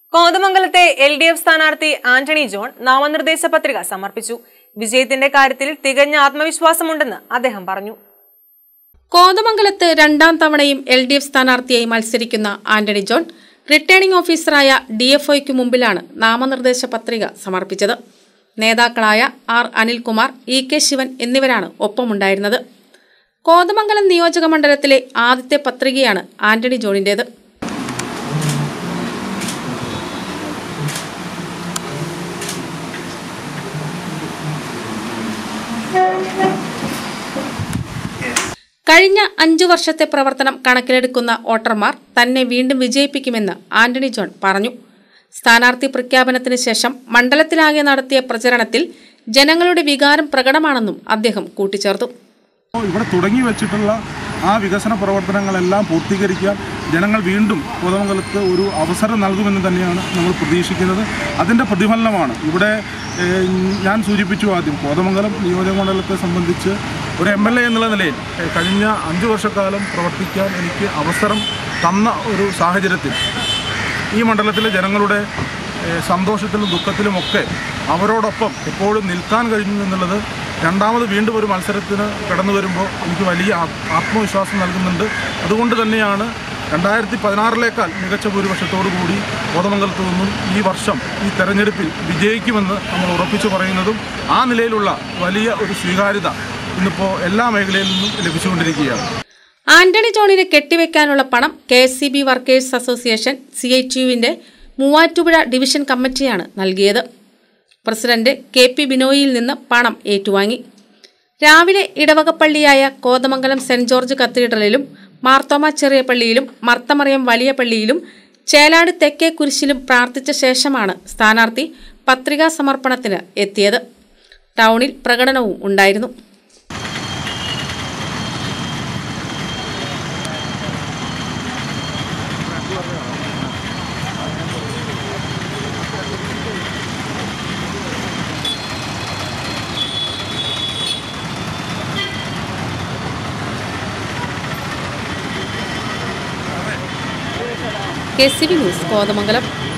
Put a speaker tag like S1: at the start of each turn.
S1: കോതമംഗലത്തെ L D F സ്ഥാനാർത്ഥി Antony John നാമനിർദ്ദേശ പത്രിക സമർപ്പിച്ചു വിജയത്തിന്റെ കാര്യത്തിൽ തികഞ്ഞ ആത്മവിശ്വാസമുണ്ടെന്ന് അദ്ദേഹം പറഞ്ഞു
S2: കോതമംഗലത്ത് രണ്ടാം തവണയും എൽ ഡി എഫ് സ്ഥാനാർത്ഥിയായി മത്സരിക്കുന്ന ആന്റണി ജോൺ റിട്ടേണിംഗ് ഓഫീസറായ ഡി എഫ് ഒയ്ക്ക് മുമ്പിലാണ് നാമനിർദ്ദേശ പത്രിക സമർപ്പിച്ചത് നേതാക്കളായ R Anilkumar E K Sivan എന്നിവരാണ് ഒപ്പമുണ്ടായിരുന്നത് കോതമംഗലം നിയോജക മണ്ഡലത്തിലെ ആദ്യത്തെ പത്രികയാണ് ആന്റണി ജോണിന്റേത് കഴിഞ്ഞ അഞ്ചു വർഷത്തെ പ്രവർത്തനം കണക്കിലെടുക്കുന്ന വോട്ടർമാർ തന്നെ വീണ്ടും വിജയിപ്പിക്കുമെന്ന് ആന്റണി ജോൺ പറഞ്ഞു സ്ഥാനാർത്ഥി പ്രഖ്യാപനത്തിന് ശേഷം മണ്ഡലത്തിലാകെ നടത്തിയ പ്രചരണത്തിൽ ജനങ്ങളുടെ വികാരം പ്രകടമാണെന്നും അദ്ദേഹം കൂട്ടിച്ചേർത്തു
S3: ഇവിടെ തുടങ്ങി വെച്ചിട്ടുള്ള ആ വികസന പ്രവർത്തനങ്ങളെല്ലാം പൂർത്തീകരിക്കാൻ ജനങ്ങൾ വീണ്ടും കോതമംഗലത്ത് ഒരു അവസരം നൽകുമെന്ന് തന്നെയാണ് നമ്മൾ പ്രതീക്ഷിക്കുന്നത് അതിൻ്റെ പ്രതിഫലനമാണ് ഇവിടെ ഏഹ്, ഞാൻ സൂചിപ്പിച്ചു ആദ്യം കോതമംഗലം നിയോജകമണ്ഡലത്തെ സംബന്ധിച്ച് ഒരു എം എൽ എ എന്നുള്ള നിലയിൽ ഏഹ്, കഴിഞ്ഞ അഞ്ച് വർഷക്കാലം പ്രവർത്തിക്കാൻ എനിക്ക് അവസരം തന്ന ഒരു സാഹചര്യത്തിൽ ഈ മണ്ഡലത്തിലെ ജനങ്ങളുടെ ഏഹ്, സന്തോഷത്തിലും ദുഃഖത്തിലുമൊക്കെ അവരോടൊപ്പം എപ്പോഴും നിൽക്കാൻ കഴിഞ്ഞു എന്നുള്ളത് രണ്ടാമത് വീണ്ടും ഒരു മത്സരത്തിന് കടന്നു വരുമ്പോൾ എനിക്ക് വലിയ ആ- ആത്മവിശ്വാസം നൽകുന്നുണ്ട് അതുകൊണ്ട് തന്നെയാണ് രണ്ടായിരത്തി പതിനാറിലേക്കാൾ മികച്ച ഭൂരിപക്ഷത്തോടു കൂടി കോതമംഗലത്ത് നിന്നും ഈ വർഷം ഈ തെരഞ്ഞെടുപ്പിൽ വിജയിക്കുമെന്ന് നമ്മൾ ഉറപ്പിച്ചു പറയുന്നതും ആ നിലയിലുള്ള വലിയ ഒരു സ്വീകാര്യത ഇന്നിപ്പോൾ എല്ലാ മേഖലയിൽ നിന്നും ലഭിച്ചുകൊണ്ടിരിക്കുകയാണ്
S2: ആന്റണി ജോണിന് കെട്ടിവെക്കാനുള്ള പണം K S C B workers association C H യുവിന്റെ മൂവാറ്റുപുഴ ഡിവിഷൻ കമ്മിറ്റിയാണ് നൽകിയത് പ്രസിഡന്റ് കെ പി ബിനോയിയിൽ നിന്ന് പണം ഏറ്റുവാങ്ങി രാവിലെ ഇടവകപ്പള്ളിയായ കോതമംഗലം സെന്റ് ജോർജ് കത്തീഡ്രലിലും മാർത്തോമ ചെറിയ പള്ളിയിലും മർത്തമറിയം വലിയ പള്ളിയിലും ചേലാട് തെക്കേ കുരിശിലും പ്രാർത്ഥിച്ച ശേഷമാണ് സ്ഥാനാർത്ഥി പത്രികാ സമർപ്പണത്തിന് എത്തിയത് ടൗണിൽ പ്രകടനവും ഉണ്ടായിരുന്നു K C B news Kothamangalam